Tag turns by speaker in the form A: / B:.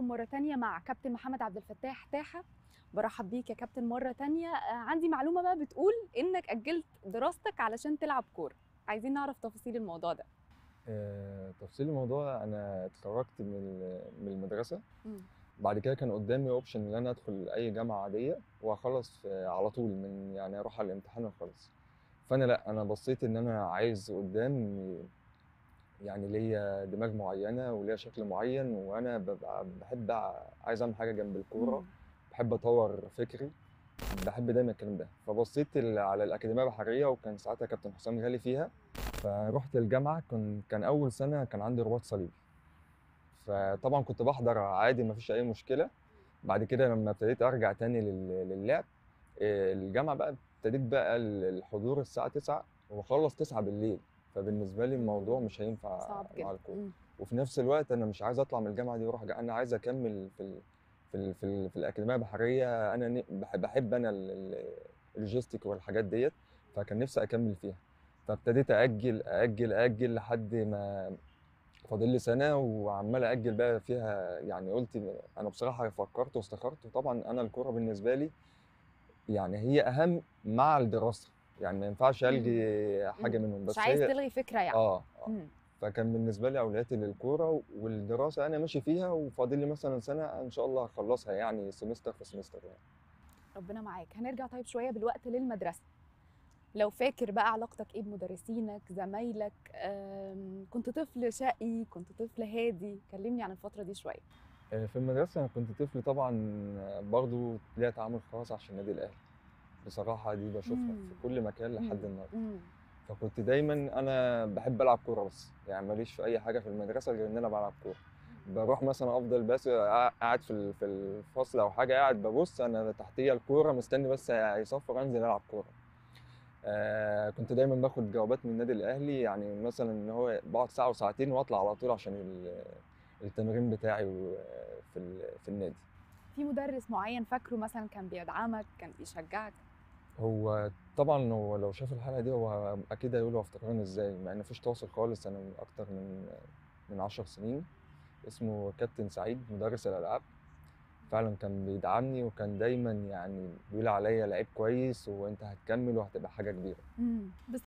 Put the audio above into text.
A: مرة تانية مع كابتن محمد عبد الفتاح تاحة برحب بيك يا كابتن مرة تانية آه، عندي معلومة بقى بتقول إنك أجلت دراستك علشان تلعب كورة عايزين نعرف تفاصيل الموضوع ده
B: آه، تفصيل الموضوع انا اتخرجت من ال- من المدرسه
A: مم.
B: بعد كده كان قدامي اوبشن ان انا ادخل اي جامعه عاديه واخلص في- على طول من يعني اروح على الامتحان واخلص فانا لا انا بصيت ان انا عايز قدام يعني ليا دماغ معينه وليا شكل معين وانا ببقى بحب أع- عايز اعمل حاجه جنب الكوره
A: مم.
B: بحب اطور فكري بحب دايما الكلام ده فبصيت ال- على الاكاديميه البحريه وكان ساعتها كابتن حسام غالي فيها فرحت الجامعه كان كان اول سنه كان عندي رباط صليبي فطبعا كنت بحضر عادي ما فيش اي مشكله بعد كده لما ابتديت ارجع تاني لل- للعب إيه، الجامعه بقى ابتديت بقى ال- الحضور الساعه 9 وبخلص 9 بالليل فبالنسبه لي الموضوع مش هينفع
A: صعب
B: مع
A: جدا
B: الكوره
A: مم.
B: وفي نفس الوقت انا مش عايز اطلع من الجامعه دي واروح جا- انا عايز اكمل في ال... في ال... في, ال... في الاكاديميه البحريه انا ن- بحب, بحب انا ال- ال- اللوجيستيك والحاجات ديت فكان نفسي اكمل فيها فابتديت اجل اجل اجل لحد ما فاضل لي سنه وعمال اجل بقى فيها يعني قلت انا بصراحه فكرت واستخرت وطبعا انا الكوره بالنسبه لي يعني هي اهم مع الدراسه يعني ما ينفعش الغي حاجه
A: مم.
B: منهم
A: مش
B: بس
A: عايز
B: هي
A: تلغي فكرة يعني
B: اه آه.
A: مم.
B: فكان بالنسبه لي اولوياتي للكوره والدراسه انا ماشي فيها وفاضل لي مثلا سنه ان شاء الله هخلصها يعني سمستر في سمستر يعني
A: ربنا معاك هنرجع طيب شوية بالوقت للمدرسة لو فاكر بقى علاقتك ايه بمدرسينك زمايلك آم، كنت طفل شقي كنت طفل هادي كلمني عن الفترة دي شوية
B: آه، في المدرسه انا كنت طفل طبعا برضو ليا تعامل خاص عشان النادي الاهلي بصراحه دي بشوفها
A: مم.
B: في كل مكان لحد
A: مم.
B: النهارده
A: مم.
B: فكنت دايما انا بحب العب كوره بس يعني ماليش في اي حاجه في المدرسه غير ان انا بلعب كوره بروح مثلا افضل بس قاعد في ال- في الفصل او حاجه قاعد ببص انا تحتيه الكوره مستني بس يصفر انزل العب كوره آه كنت دايما باخد جوابات من النادي الاهلي يعني مثلا ان هو بقعد ساعه وساعتين واطلع على طول عشان ال- التمرين بتاعي و- في ال- في النادي
A: في مدرس معين فاكره مثلا كان بيدعمك كان بيشجعك
B: هو طبعا هو لو شاف الحلقه دي هو اكيد هيقول هو افتكرني ازاي مع ان مفيش تواصل خالص انا من اكتر من من 10 سنين اسمه كابتن سعيد مدرس الالعاب فعلا كان بيدعمني وكان دايما يعني بيقول عليا لعيب كويس وانت هتكمل وهتبقى حاجه كبيره
A: مم. بس